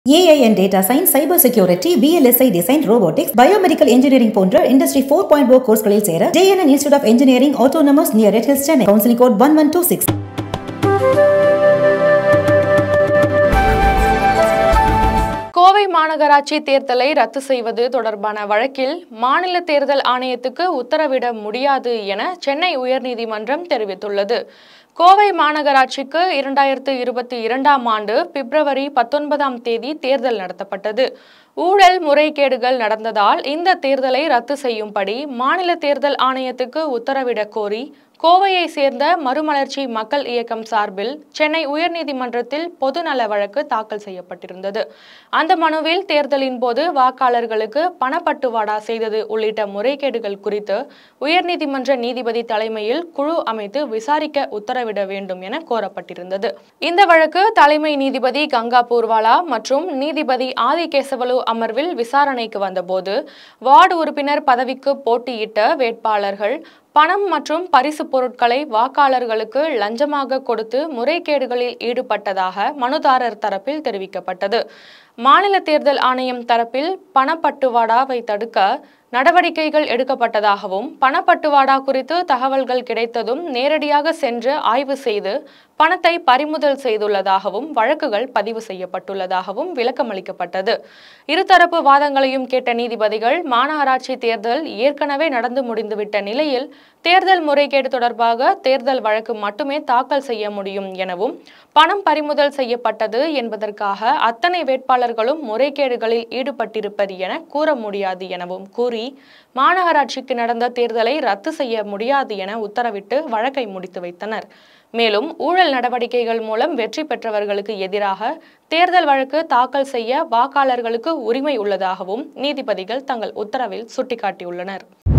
AI and data science cyber security VLSI design robotics biomedical engineering போன்ற industry four point o கோர்ஸ்களில் சேர JNN institute of engineering autonomous near Red Hills Chennai counselling code one one two six Kovai மாநகராட்சி தேர்தலை ரத்து செய்வது தொடர்பான வழக்கில் மாநில தேர்தல் ஆணையத்துக்கு உத்தரவிட முடியாது என சென்னை உயர்நீதிமன்றம் தெரிவித்துள்ளது கோவை மாநகராட்சிக்கு இரண்டாயிரத்து இருபத்தி இரண்டாம் ஆண்டு பிப்ரவரி பத்தொன்பதாம் தேதி தேர்தல் நடத்தப்பட்டது ஊழல் முறைகேடுகள் நடந்ததால் இந்த தேர்தலை ரத்து செய்யும்படி மாநில தேர்தல் ஆணையத்துக்கு உத்தரவிடக் கோரி கோவையை சேர்ந்த மறுமலர்ச்சி மக்கள் இயக்கம் சார்பில் சென்னை உயர்நீதிமன்றத்தில் பொதுநல வழக்கு தாக்கல் செய்யப்பட்டிருந்தது அந்த மனுவில் தேர்தலின் போது வாக்காளர்களுக்கு பணப்பட்டுவாடா செய்தது உள்ளிட்ட முறைகேடுகள் குறித்து உயர்நீதிமன்ற நீதிபதி தலைமையில் குழு அமைத்து விசாரிக்க உத்தரவிட வேண்டும் என கோரப்பட்டிருந்தது இந்த வழக்கு தலைமை நீதிபதி கங்கா பூர்வாலா மற்றும் நீதிபதி ஆதிகேசவலு அமர்வில் விசாரணைக்கு வந்தபோது வார்டு உறுப்பினர் பதவிக்கு போட்டியிட்ட வேட்பாளர்கள் பணம் மற்றும் பரிசு பொருட்களை வாக்காளர்களுக்கு லஞ்சமாக கொடுத்து முறைகேடுகளில் ஈடுபட்டதாக மனுதாரர் தரப்பில் தெரிவிக்கப்பட்டது மாநில தேர்தல் ஆணையம் தரப்பில் பணப்பட்டுவாடாவை தடுக்க நடவடிக்கைகள் எடுக்கப்பட்டதாகவும் பணப்பட்டுவாடா குறித்து தகவல்கள் கிடைத்ததும் நேரடியாக சென்று ஆய்வு செய்து பணத்தை பறிமுதல் செய்துள்ளதாகவும் வழக்குகள் பதிவு செய்யப்பட்டுள்ளதாகவும் விளக்கமளிக்கப்பட்டது இருதரப்பு வாதங்களையும் கேட்ட நீதிபதிகள் மாநகராட்சி தேர்தல் ஏற்கனவே நடந்து முடிந்துவிட்ட நிலையில் தேர்தல் முறைகேடு தொடர்பாக தேர்தல் வழக்கு மட்டுமே தாக்கல் செய்ய முடியும் எனவும் பணம் பறிமுதல் செய்யப்பட்டது என்பதற்காக அத்தனை வேட்பாளர்களும் முறைகேடுகளில் ஈடுபட்டிருப்பது என கூற முடியாது எனவும் கூறி மாநகராட்சிக்கு நடந்த தேர்தலை ரத்து செய்ய முடியாது என உத்தரவிட்டு வழக்கை முடித்து வைத்தனர் மேலும் ஊழல் நடவடிக்கைகள் மூலம் வெற்றி பெற்றவர்களுக்கு எதிராக தேர்தல் வழக்கு தாக்கல் செய்ய வாக்காளர்களுக்கு உரிமை உள்ளதாகவும் நீதிபதிகள் தங்கள் உத்தரவில் சுட்டிக்காட்டியுள்ளனர்